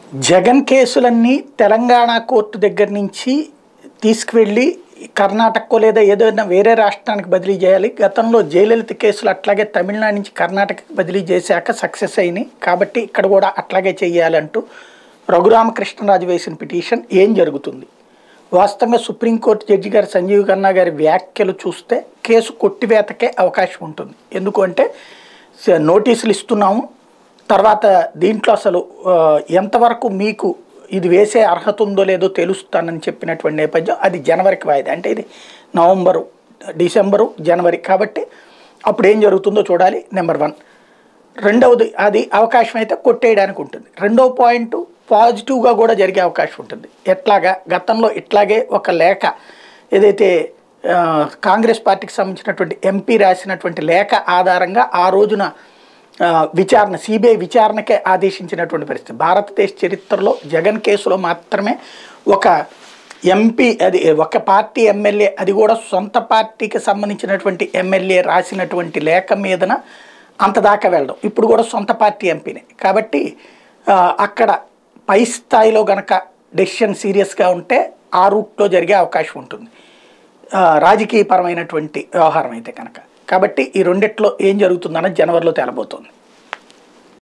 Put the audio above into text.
జగన్ కేసులన్నీ తెలంగాణ కోర్టు దగ్గర నుంచి తీసుకువెళ్ళి కర్ణాటకకో లేదా ఏదైనా వేరే రాష్ట్రానికి బదిలీ చేయాలి గతంలో జయలలిత కేసులు అట్లాగే తమిళనాడు నుంచి కర్ణాటకకి బదిలీ చేశాక సక్సెస్ అయినాయి కాబట్టి ఇక్కడ కూడా అట్లాగే చేయాలంటూ రఘురామకృష్ణరాజు వేసిన పిటిషన్ ఏం జరుగుతుంది వాస్తవంగా సుప్రీంకోర్టు జడ్జి గారు సంజీవ్ ఖన్నా గారి వ్యాఖ్యలు చూస్తే కేసు కొట్టివేతకే అవకాశం ఉంటుంది ఎందుకు అంటే స- నోటీసులు ఇస్తున్నాము తర్వాత దీంట్లో అసలు ఆ, ఎంతవరకు మీకు ఇది వేసే అర్హత ఉందో లేదో తెలుస్తానని చెప్పినటువంటి నేపథ్యం అది జనవరికి వాయిదా అంటే ఇది నవంబరు డిసెంబరు జనవరి కాబట్టి అప్పుడు ఏం జరుగుతుందో చూడాలి నెంబర్ వన్ రెండవది అది అవకాశం అయితే కొట్టేయడానికి ఉంటుంది రెండవ పాయింట్ పాజిటివ్గా కూడా జరిగే అవకాశం ఉంటుంది ఎట్లాగా గతంలో ఇట్లాగే ఒక లేఖ ఏదైతే ఆ, కాంగ్రెస్ పార్టీకి సంబంధించినటువంటి ఎంపీ రాసినటువంటి లేఖ ఆధారంగా ఆ రోజున ఆ, విచారణ సిబిఐ విచారణకే ఆదేశించినటువంటి పరిస్థితి భారతదేశ చరిత్రలో జగన్ కేసులో మాత్రమే ఒక ఎంపీ అది ఒక పార్టీ ఎమ్మెల్యే అది కూడా సొంత పార్టీకి సంబంధించినటువంటి ఎమ్మెల్యే రాసినటువంటి లేఖ మీదన అంత దాకా వెళ్ళడం ఇప్పుడు కూడా సొంత పార్టీ ఎంపీనే కాబట్టి ఆ, అక్కడ పై స్థాయిలో గనక డెసిషన్ సీరియస్గా ఉంటే ఆ రూట్లో జరిగే అవకాశం ఉంటుంది ఆ, రాజకీయపరమైనటువంటి వ్యవహారం అయితే కనుక కాబట్టి ఈ రెండిట్లో ఏం జరుగుతుందన్నది జనవరిలో తేలబోతోంది